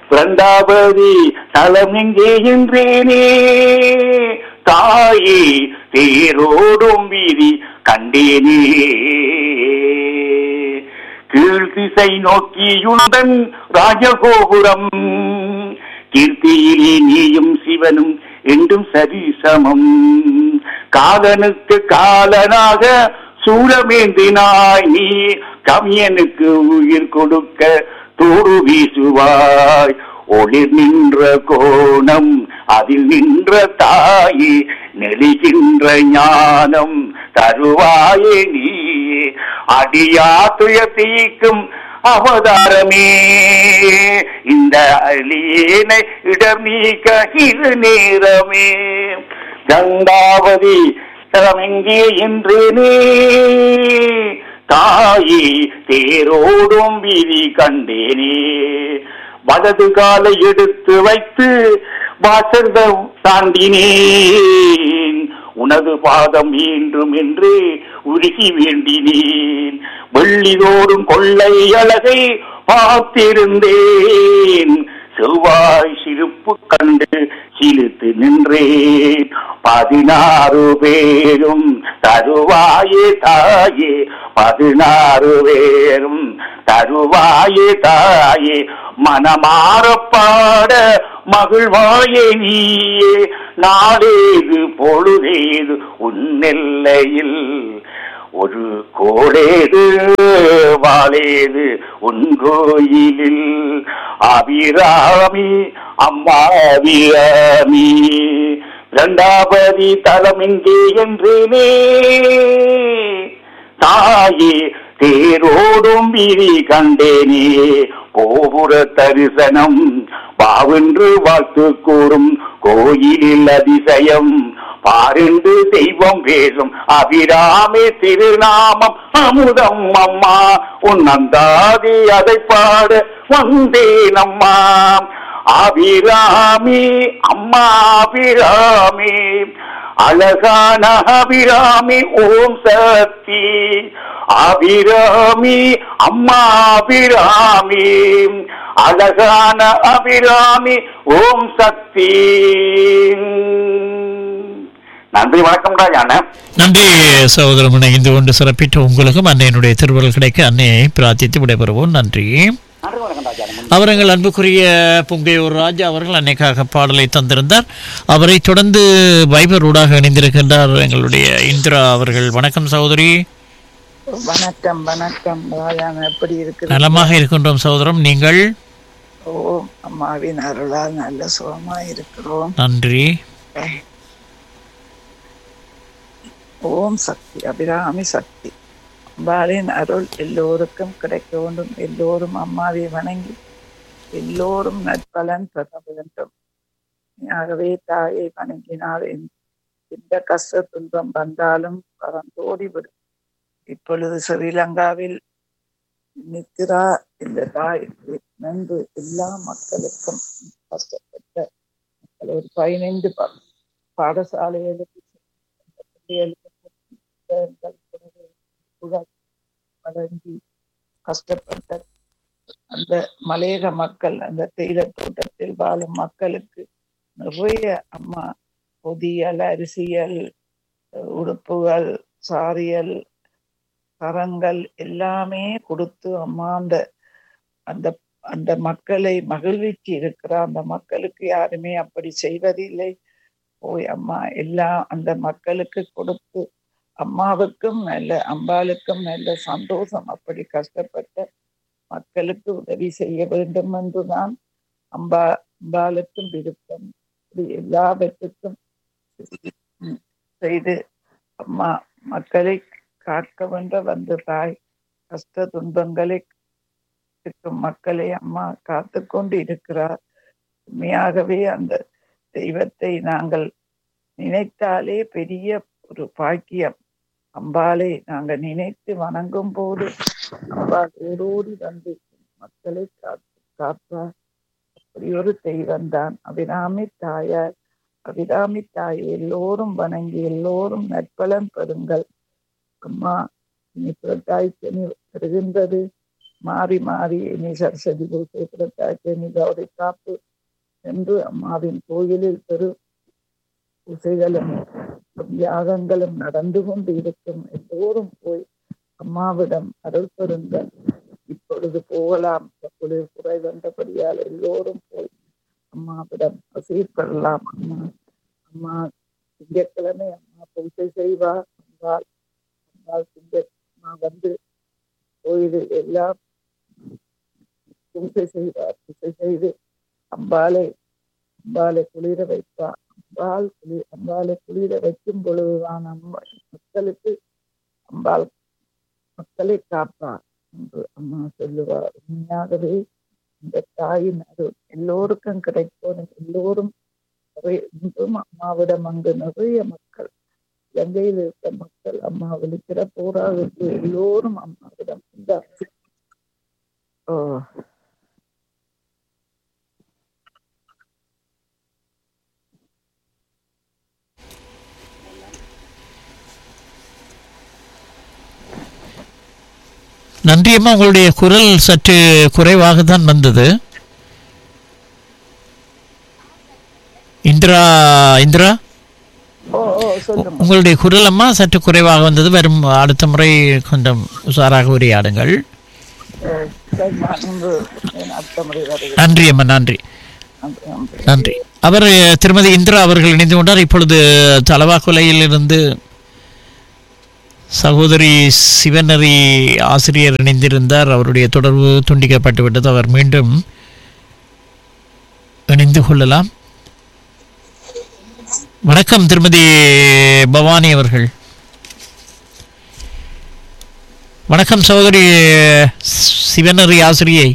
இரண்டாவது தலம் எங்கே என்றேனே தாயே தேரோடும் வீதி கண்டேனே கீழ் திசை நோக்கியுடன் ராஜகோபுரம் கீர்த்தியிலே நீயும் சிவனும் என்றும் சரிசமம் காலனுக்கு காலனாக சூழமேந்தினாய் நீ கவியனுக்கு உயிர் கொடுக்க தூடு வீசுவாய் ஒளிர் நின்ற கோணம் அதில் நின்ற தாயே நெளிகின்ற ஞானம் தருவாயே நீயே அடியா துய தீக்கும் அவதாரமே இந்த அலியனை இடம் நீக்க இது நேரமே கங்காவதி தலமெங்கே என்றேனே தாயே தேரோடும் வீதி கண்டேனே வலது காலை எடுத்து வைத்து வாசர்த தாண்டினேன் உனது பாதம் வேண்டும் என்று உருகி வேண்டினேன் வெள்ளிதோடும் கொள்ளை அழகை பார்த்திருந்தேன் செவ்வாய் சிரிப்பு கண்டு சிலித்து நின்றேன் பதினாறு பேரும் தருவாயே தாயே பதினாறு பேரும் தருவாயே தாயே மனமாற பாட மகிழ்வாயே நீயே நாளேது பொழுதேது உன்னெல்லையில் ஒரு கோடேது வாழேது உன் கோயிலில் அபிராமி அம்மா அபிராமி இரண்டாபதி தலம் எங்கே என்றேனே தாயே தேரோடும் வீதி கண்டேனே கோபுர தரிசனம் பாவென்று வாழ்த்து கூறும் கோயிலில் அதிசயம் பாருண்டு தெய்வம் பேசும் அபிராமி திருநாமம் அமுதம் அம்மா உன் நந்தாதி அதை பாட வந்தேன் அம்மா அபிராமி அம்மா அபிராமி அழகான அபிராமி ஓம் சக்தி அபிராமி அம்மா அபிராமி அழகான அபிராமி ஓம் சக்தி நன்றி வணக்கம் ராஜான நன்றி சகோதரம் இணைந்து கொண்டு சிறப்பித்த உங்களுக்கும் அன்னையினுடைய திருவருள் கிடைக்க அன்னையை பிரார்த்தித்து விடைபெறுவோம் நன்றி நன்றி வணக்கம் ராஜான அவர்கள் அன்புக்குரிய புங்கையூர் ராஜா அவர்கள் அன்னைக்காக பாடலை தந்திருந்தார் அவரை தொடர்ந்து வைபர் ஊடாக இணைந்திருக்கின்றார் எங்களுடைய இந்திரா அவர்கள் வணக்கம் சகோதரி வணக்கம் வணக்கம் ராஜாங்க எப்படி இருக்குது நலமாக இருக்கின்றோம் சகோதரம் நீங்கள் ஓம் அம்மாவின் அருளால் நல்ல சுகமா இருக்கிறோம் நன்றி ஓம் சக்தி அபிராமி சக்தி அம்பாளின் அருள் எல்லோருக்கும் கிடைக்க வேண்டும் எல்லோரும் அம்மாவை வணங்கி எல்லோரும் நற்பலன் பெற வேண்டும் ஆகவே தாயை வணங்கினால் எந்த- எந்த கஷ்ட துன்பம் வந்தாலும் பறந்தோடி விடும் இப்பொழுது ஸ்ரீலங்காவில் நித்ரா இந்த தாய் நன்கு எல்லா மக்களுக்கும் கஷ்டப்பட்ட மக்கள் ஒரு பதினைந்து பா- பாடசாலைகளுக்கு சென்ற பிள்ளைகளுக்கு புத்தகங்கள், புத்தகங்கள் வழங்கி கஷ்டப்பட்ட அந்த மலையக மக்கள் அந்த தேயிலை தோட்டத்தில் வாழும் மக்களுக்கு நிறைய அம்மா பொதியல் அரிசியல் உடுப்புகள் சாரியல் கரங்கள் எல்லாமே கொடுத்து அம்மா அந்த அந்த அந்த மக்களை மகிழ்விச்சு இருக்கிற அந்த மக்களுக்கு யாருமே அப்படி செய்வதில்லை போய் அம்மா எல்லாம் அந்த மக்களுக்கு கொடுத்து அம்மாவுக்கும் நல்ல அம்பாளுக்கும் நல்ல சந்தோஷம் அப்படி கஷ்டப்பட்ட மக்களுக்கு உதவி செய்ய வேண்டும் என்றுதான் அம்பா அம்பாளுக்கும் விருப்பம் இப்படி எல்லாவற்றுக்கும் உம் செய்து அம்மா மக்களை காக்க வென்ற வந்த தாய் கஷ்ட துன்பங்களை இருக்கும் மக்களை அம்மா காத்து கொண்டு இருக்கிறார் உண்மையாகவே அந்த தெய்வத்தை நாங்கள் நினைத்தாலே பெரிய ஒரு பாக்கியம் அம்பாளை நாங்கள் நினைத்து வணங்கும் போது அம்பாள் ஓடோடி வந்து மக்களை காத்து காப்பார் அப்படி ஒரு தெய்வம் தான் அபிராமி தாயார் அபிராமி தாய் எல்லோரும் வணங்கி எல்லோரும் நற்பலன் பெறுங்கள் அம்மா இனி புரட்டாய் சனி வருகின்றது மாறி மாறி நீ சரஸ்வதி பூசை புரட்டாட்சி நீ கௌரி காப்பு என்று அம்மாவின் கோயிலில் பெரு பூசைகளும் யாகங்களும் நடந்து கொண்டு இருக்கும் எல்லோரும் போய் அம்மாவிடம் அருள் பெறுங்க இப்பொழுது போகலாம் குளிர் குறை வந்தபடியால் எல்லோரும் போய் அம்மாவிடம் அசீர் பெறலாம் அம்மா அம்மா திங்கட்கிழமை அம்மா பூஜை செய்வார் அம்பாள் அம்பாள் திங்க அம்மா வந்து கோயிலில் எல்லாம் பூஜை செய்வார் பூஜை செய்து அம்பாளை அம்பாளை குளிர வைப்பார் அம்பாள் குளி அம்பாளை குளிர வைக்கும் பொழுதுதான் அம்மா மக்களுக்கு அம்பாள் மக்களை காப்பார் என்று அம்மா சொல்லுவார் உண்மையாகவே இந்த தாயின் அருள் எல்லோருக்கும் கிடைக்கும் எல்லோரும் நிறைய இன்றும் அம்மாவிடம் அங்கு நிறைய மக்கள் இலங்கையில் இருக்க மக்கள் அம்மா விழிக்கிற போராவிற்கு எல்லோரும் அம்மாவிடம் வந்தார் ஓ நன்றியம்மா உங்களுடைய குரல் சற்று குறைவாக தான் வந்தது இந்திரா இந்திரா ஓ ஓ சொல்லுங்க உங்களுடைய குரல் அம்மா சற்று குறைவாக வந்தது வரும் அடுத்த முறை கொஞ்சம் உஷாராக உரையாடுங்கள் ஓ, சரி, நான் இன்று அடுத்த முறை வருகிறேன் நன்றி அம்மா நன்றி நன்றி, நன்றி. நன்றி அவர் திருமதி இந்திரா அவர்கள் இணைந்து கொண்டார் இப்பொழுது தலவா கொலையில் இருந்து சகோதரி சிவனரி ஆசிரியர் இணைந்திருந்தார் அவருடைய தொடர்பு துண்டிக்கப்பட்டு விட்டது அவர் மீண்டும் இணைந்து கொள்ளலாம் வணக்கம் திருமதி பவானி அவர்கள் வணக்கம் சகோதரி சிவனரி ஆசிரியை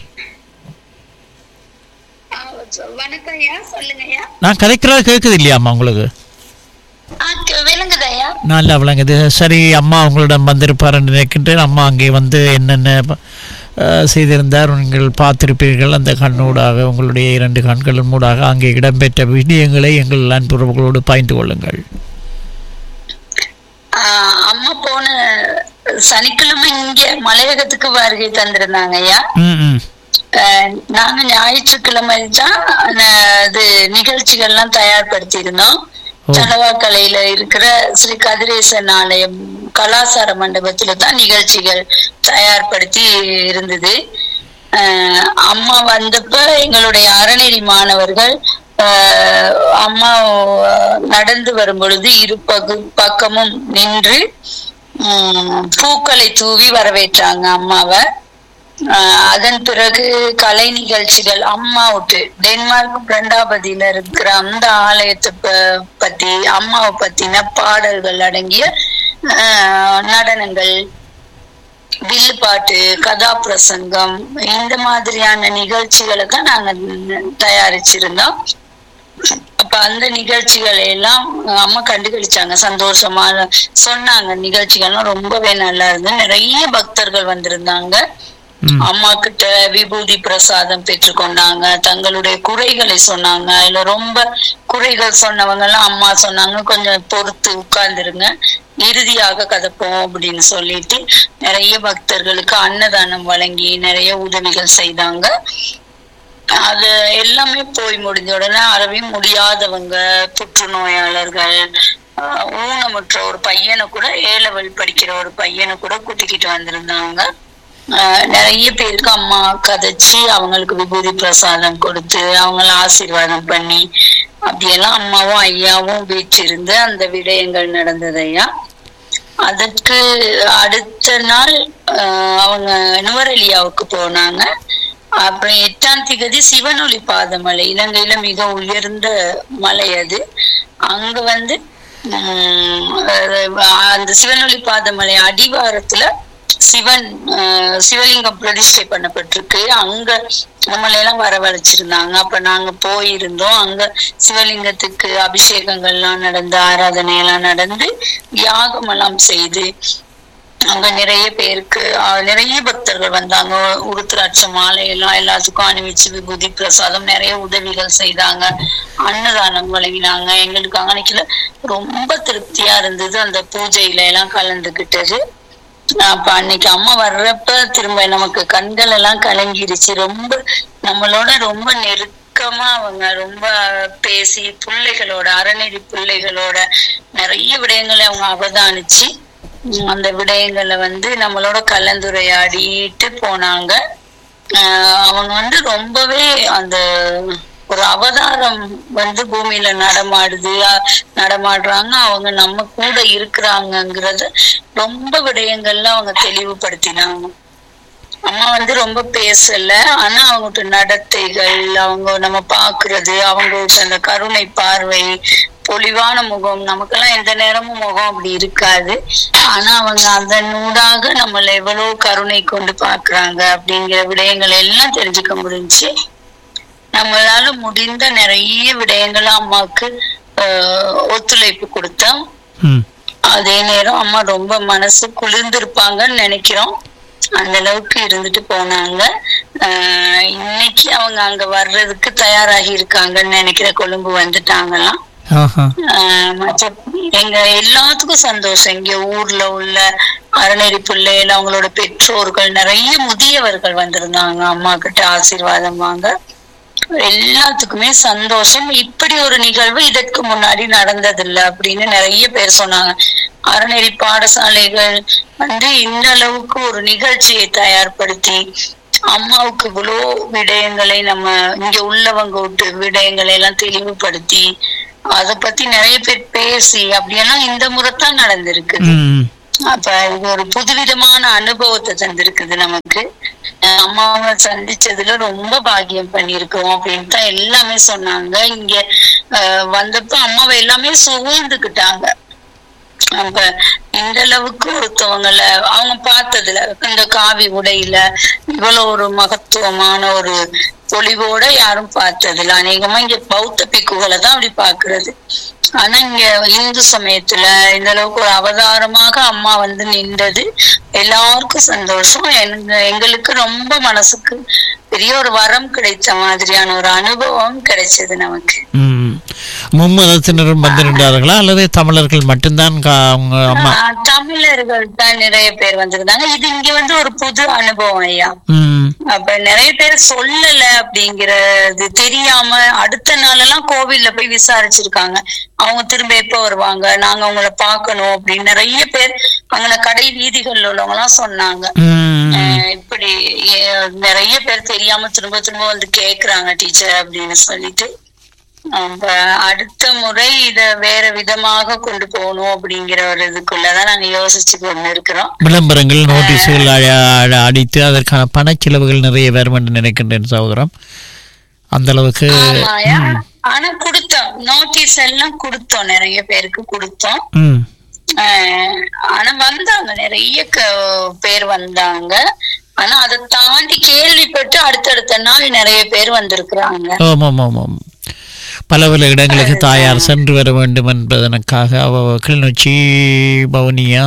வணக்கம் ஐயா சொல்லுங்க ஐயா நான் கதைக்கிறது கேட்குது இல்லையாம்மா உங்களுக்கு ஆ, கே- விளங்குது ஐயா நல்லா விளங்குது சரி அம்மா உங்களிடம் வந்திருப்பார் என்று நினைக்கின்றேன் அம்மா அங்கே வந்து என்னென்ன அஹ், செய்திருந்தார் நீங்கள் பார்த்திருப்பீர்கள் அந்த கண்ணூடாக உங்களுடைய இரண்டு கண்களின் மூடாக அங்கே இடம்பெற்ற விஷயங்களை எங்கள் அன்புறவுகளோடு பாய்ந்து கொள்ளுங்கள் ஆ, அம்மா போன சனிக்கிழமை இங்க மலையகத்துக்கு வருகை தந்திருந்தாங்க ஐயா ம் ம் அஹ், நாங்க ஞாயிற்றுக்கிழமை தான் அஹ், இது நிகழ்ச்சிகள்லாம் தயார்படுத்தி இருந்தோம் ஓ. தலவாக்கலையில இருக்கிற ஸ்ரீ கதிரேசன் ஆலயம் கலாசார மண்டபத்துல தான் நிகழ்ச்சிகள் தயார்படுத்தி இருந்தது அஹ், அம்மா வந்தப்ப எங்களுடைய அறநெறி மாணவர்கள் அஹ், அம்மா நடந்து வரும் பொழுது இரு பகு பக்கமும் நின்று உம், பூக்களை தூவி வரவேற்றாங்க அம்மாவை ஆஹ் அதன் பிறகு கலை நிகழ்ச்சிகள் அம்மாவுட்டு டென்மார்க் பிரண்டாபதியில இருக்கிற அந்த ஆலயத்தை ப- பத்தி அம்மாவை பத்தின பாடல்கள் அடங்கிய ஆஹ் நடனங்கள் வில்லு பாட்டு கதாபிரசங்கம் இந்த மாதிரியான நிகழ்ச்சிகளை தான் நாங்க தயாரிச்சிருந்தோம் அப்ப அந்த நிகழ்ச்சிகளை எல்லாம் அம்மா கண்டுகளிச்சாங்க சந்தோஷமா சொன்னாங்க நிகழ்ச்சிகள்லாம் ரொம்பவே நல்லா இருந்து நிறைய பக்தர்கள் வந்திருந்தாங்க ம். அம்மா கிட்ட விபூதி பிரசாதம் பெற்றுக்கொண்டாங்க தங்களுடைய குறைகளை சொன்னாங்க அதுல ரொம்ப குறைகள் சொன்னவங்க எல்லாம் அம்மா சொன்னாங்க கொஞ்சம் பொறுத்து உட்கார்ந்துருங்க இறுதியாக கதப்போம் அப்படின்னு சொல்லிட்டு நிறைய பக்தர்களுக்கு அன்னதானம் வழங்கி நிறைய உதவிகள் செய்தாங்க அது எல்லாமே போய் முடிஞ்ச உடனே அறவே முடியாதவங்க புற்றுநோயாளர்கள் ஆஹ் ஊனமுற்ற ஒரு பையனை கூட ஏலவல் படிக்கிற ஒரு பையனை கூட கூட்டிக்கிட்டு வந்திருந்தாங்க ஆஹ் நிறைய பேருக்கு அம்மா கதைச்சு அவங்களுக்கு விபூதி பிரசாதம் கொடுத்து அவங்கள ஆசீர்வாதம் பண்ணி அப்படியெல்லாம் அம்மாவும் ஐயாவும் வீற்றிருந்து அந்த விடயங்கள் நடந்தது ஐயா அதற்கு அடுத்த நாள் ஆஹ் அவங்க நுவரெலியாவுக்கு போனாங்க அப்புறம் எட்டாம் திகதி சிவனொளி பாதமலை இலங்கையில மிக உயர்ந்த மலை அது அங்க வந்து உம், அஹ் அந்த சிவனொளி பாதமலை அடிவாரத்துல சிவன் ஆஹ் சிவலிங்கம் பிரதிஷ்டை பண்ணப்பட்டிருக்கு அங்க நம்மளை எல்லாம் வரவழைச்சிருந்தாங்க அப்ப நாங்க போயிருந்தோம் அங்க சிவலிங்கத்துக்கு அபிஷேகங்கள்லாம் நடந்து ஆராதனை எல்லாம் நடந்து யாகம் எல்லாம் செய்து அங்க நிறைய பேருக்கு ஆஹ் நிறைய பக்தர்கள் வந்தாங்க உருத்திராட்ச மாலை எல்லாம் எல்லாத்துக்கும் அணிவிச்சு விபூதி பிரசாதம் நிறைய உதவிகள் செய்தாங்க அன்னதானம் வழங்கினாங்க எங்களுக்கு அன்னைக்குல ரொம்ப திருப்தியா இருந்தது அந்த பூஜையில எல்லாம் கலந்துகிட்டது அப்ப அன்னைக்கு அம்மா வர்றப்ப திரும்ப நமக்கு கண்கள் எல்லாம் கலங்கிருச்சு ரொம்ப நம்மளோட ரொம்ப நெருக்கமா அவங்க ரொம்ப பேசி பிள்ளைகளோட அறநெறி பிள்ளைகளோட நிறைய விடயங்களை அவங்க அவதானிச்சு உம் அந்த விடயங்களை வந்து நம்மளோட கலந்துரையாடிட்டு போனாங்க ஆஹ் அவங்க வந்து ரொம்பவே அந்த ஒரு அவதாரம் வந்து பூமியில நடமாடுது அஹ் நடமாடுறாங்க அவங்க நம்ம கூட இருக்கிறாங்கங்கிறத ரொம்ப விடயங்கள்ல அவங்க தெளிவுபடுத்தினாங்க அம்மா வந்து ரொம்ப பேசல ஆனா அவங்ககிட்ட நடத்தைகள் அவங்க நம்ம பாக்குறது அவங்ககிட்ட அந்த கருணை பார்வை பொலிவான முகம் நமக்கெல்லாம் எந்த நேரமும் முகம் அப்படி இருக்காது ஆனா அவங்க அதனூடாக நம்மள எவ்வளவு கருணை கொண்டு பாக்குறாங்க அப்படிங்கிற விடயங்களை எல்லாம் தெரிஞ்சுக்க முடிஞ்சுச்சு நம்மளால முடிந்த நிறைய விடயங்களை அம்மாவுக்கு ஆஹ், ஒத்துழைப்பு கொடுத்தோம் ம் அதே நேரம் அம்மா ரொம்ப மனசு குளிர்ந்திருப்பாங்கன்னு நினைக்கிறோம் அந்த அளவுக்கு இருந்துட்டு போனாங்க ஆஹ் இன்னைக்கு அவங்க அங்க வர்றதுக்கு தயாராகி இருக்காங்கன்னு நினைக்கிற கொழும்பு வந்துட்டாங்களாம் ஆஹா ஆஹ் மற்ற எங்க எல்லாத்துக்கும் சந்தோஷம் இங்க ஊர்ல உள்ள அறநெறி பிள்ளைகள் அவங்களோட பெற்றோர்கள் நிறைய முதியவர்கள் வந்திருந்தாங்க அம்மா கிட்ட ஆசீர்வாதம் வாங்க எல்லாத்துக்குமே சந்தோஷம் இப்படி ஒரு நிகழ்வு இதற்கு முன்னாடி நடந்ததில்லை அப்படின்னு நிறைய பேர் சொன்னாங்க அறநெறி பாடசாலைகள் வந்து இந்த அளவுக்கு ஒரு நிகழ்ச்சியை தயார்படுத்தி அம்மாவுக்கு இவ்வளோ விடயங்களை நம்ம இங்க உள்ளவங்க விட்டு விடயங்களை எல்லாம் தெளிவுபடுத்தி அத பத்தி நிறைய பேர் பேசி அப்படியெல்லாம் இந்த முறைத்தான் நடந்திருக்குது ம் அப்ப இது ஒரு புதுவிதமான அனுபவத்தை தந்திருக்குது நமக்கு அஹ் அம்மாவை சந்திச்சதுல ரொம்ப பாக்கியம் பண்ணிருக்கோம் அப்படின்னு தான் எல்லாமே சொன்னாங்க இங்க அஹ் வந்தப்ப அம்மாவை எல்லாமே சூழ்ந்துக்கிட்டாங்க அப்ப இந்த அளவுக்கு ஒருத்தவங்கள அவங்க பார்த்ததுல இந்த காவி உடையில இவ்வளவு ஒரு மகத்துவமான ஒரு பொலிவோட யாரும் பார்த்ததில்ல அநேகமா இங்க பௌத்த பிக்குகளை தான் அப்படி பாக்குறது ஆனா இங்க இந்து சமயத்துல இந்த அளவுக்கு ஒரு அவதாரமாக அம்மா வந்து நின்றது எல்லாருக்கும் சந்தோஷம் எங்க எங்களுக்கு ரொம்ப மனசுக்கு பெரிய ஒரு வரம் கிடைத்த மாதிரியான ஒரு அனுபவம் கிடைச்சது நமக்கு ம் மும்மதத்தினரும் வந்திருந்தார்களா அல்லது தமிழர்கள் மட்டும்தான் கா- அவங்க அம்மா ஆஹ் தமிழர்கள் தான் நிறைய பேர் வந்திருந்தாங்க இது இங்க வந்து ஒரு புது அனுபவம் ஐயா ம் அப்ப நிறைய பேர் சொல்லல அப்படிங்கறது தெரியாம அடுத்த நாளெல்லாம் கோவில்ல போய் விசாரிச்சிருக்காங்க அவங்க திரும்ப எப்ப வருவாங்க நாங்க அவங்கள பார்க்கணும் அப்படின்னு நிறைய பேர் அங்கே கடை வீதிகள்ல உள்ளவங்க எல்லாம் சொன்னாங்க ம் அஹ் இப்படி எ- நிறைய பேர் தெரியாம திரும்ப திரும்ப வந்து கேக்குறாங்க டீச்சர் அப்படின்னு சொல்லிட்டு அப்ப அடுத்த முறை இத வேற விதமாக கொண்டு போகணும் அப்படிங்கிற ஒரு இதுக்குள்ளதான் நாங்க யோசிச்சு கொண்டு இருக்கிறோம் விளம்பரங்கள் நோட்டீஸுகள் அ- அ- அடித்து அதற்கான பணச்செலவுகள் நிறைய வரும் என்று நினைக்கின்றேன் சகோதரம் அந்த அளவுக்கு ஆமாயா ஆனா கொடுத்தோம் நோட்டீஸ் எல்லாம் கொடுத்தோம் நிறைய பேருக்கு கொடுத்தோம் ம் ஆஹ் ஆனா வந்தாங்க நிறைய க- பேர் வந்தாங்க ஆனா அதை தாண்டி கேள்விப்பட்டு அடுத்தடுத்த நாள் நிறைய பேர் வந்திருக்கிறாங்க ஆமாம் ஆமாம் பல பல இடங்களுக்கு தாயார் சென்று வர வேண்டும் என்பதற்காக அவ கிளிநொச்சி பவுனியா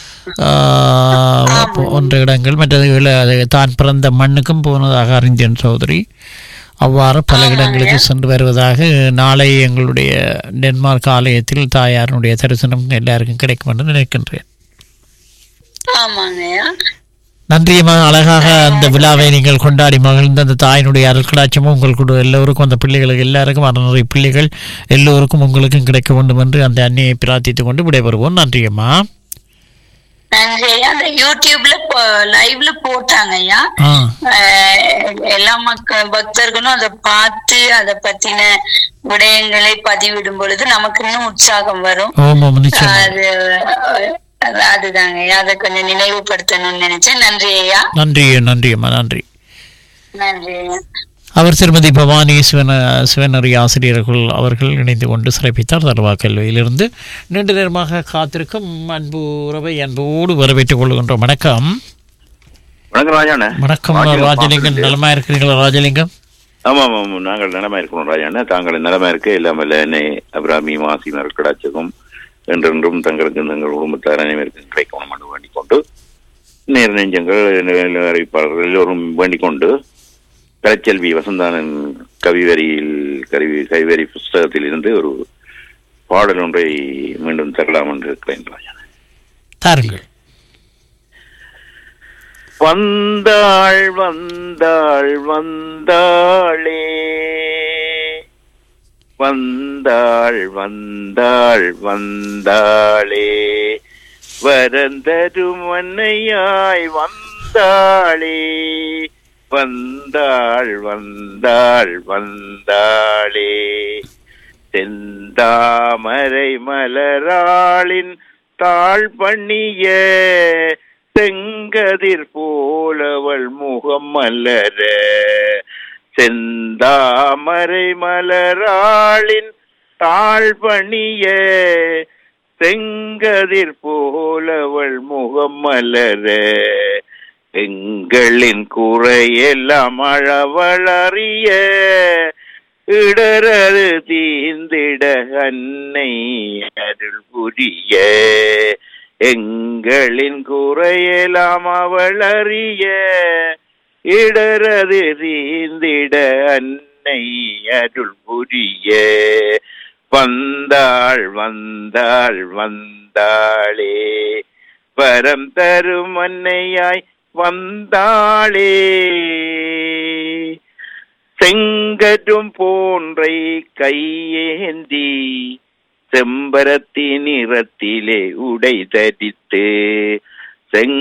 ஆஹ், போன்ற இடங்கள் மற்றது இள- அது தான் பிறந்த மண்ணுக்கும் போனதாக அறிந்தேன் சௌதரி அவ்வாறு பல இடங்களுக்கு சென்று வருவதாக நாளை எங்களுடைய டென்மார்க் ஆலயத்தில் தாயாருடைய தரிசனம் எல்லாருக்கும் கிடைக்கும் என்று நினைக்கின்றேன் ஆமாங்கய்யா நன்றியம்மா அழகாக அந்த விழாவை நீங்கள் கொண்டாடி மகிழ்ந்த அந்த தாயினுடைய அருட்கடாட்சமும் உங்கள் கூட எல்லோருக்கும் அந்த பிள்ளைகளுக்கு எல்லாருக்கும் அறநிறை பிள்ளைகள் எல்லோருக்கும் உங்களுக்கும் கிடைக்க வேண்டும் என்று அந்த அன்னையை பிரார்த்தித்துக் கொண்டு விடைபெறுவோம் நன்றியம்மா நன்றி ஐயா அந்த யூடியூப்ல லைவ்ல போட்டாங்க ஐயா ஆ ஆஹ் எல்லா மக்கள் பக்தர்களும் அதை பார்த்து அதை பத்தின விடயங்களை பதிவிடும் பொழுது நமக்கு இன்னும் உற்சாகம் வரும் ஓம் நிச்சயம் அது அது- அதுதாங்க ஐயா அதை கொஞ்சம் நினைவுபடுத்தணும்னு நினைச்சேன் நன்றி ஐயா நன்றி நன்றியம்மா நன்றி நன்றி ஐயா அவர் திருமதி பவானி சிவன சிவனரி ஆசிரியர்கள் அவர்கள் இணைந்து கொண்டு சிறப்பித்தார் தர்வா கல்வியிலிருந்து நீண்ட நேரமாக காத்திருக்கும் அன்பு உறவை அன்போடு வரவேற்றுக் கொள்கின்றோம் வணக்கம் வணக்கம் ராஜாண்ணே வணக்கம் ராஜலிங்கம் நலமா இருக்கிறீங்களா ராஜலிங்கம் ஆமா ஆமா ஆமா. நாங்கள் நலமா இருக்கிறோம் ராஜாண்ணே தாங்கள் நலமா இருக்க எல்லாம் இல்ல என்னை அபிராமி மாசினர் கிடாச்சகம் என்றென்றும் தங்களுக்கு தங்கள் குடும்பத்தார் அனைவருக்கும் கிடைக்கணும் என்று வேண்டிக் கொண்டு நேர் நெஞ்சங்கள் அறிவிப்பாளர்கள் எல்லோரும் வேண்டிக் கொண்டு கலைச்செல்வி வசந்தானன் கவிவரியில் கருவி கவிவரி புஸ்தகத்தில் இருந்து ஒரு பாடல் ஒன்றை மீண்டும் தரலாம் என்று இருக்கிறேன் ராஜா தாருங்கள் வந்தாள் வந்தாள் வந்தாளே வந்தாள் வந்தாள் வந்தாளே வரந்தரும் அன்னையாய் வந்தாளே வந்தாள் வந்தாள் வந்தாளே செந்தாமரை மலராளின் தாழ் பண்ணிய செங்கதிர் போலவள் முகம் மலர செந்தாமரை மலராளின் தாழ் பணிய செங்கதிர் போலவள் முகம் மலர எங்களின் குறையெல்லாம் அழவளறிய இடரது தீந்திட அன்னை அருள் புரிய எங்களின் குறையெல்லாம் அவள் அறிய இடரது தீந்திட அன்னை அருள் புரிய வந்தாள் வந்தாள் வந்தாளே வரம் தரும் அன்னையாய் வந்தாளே செங்கரும் போன்றை கையேந்தி செம்பரத்தி நிறத்திலே உடை தரித்து செங்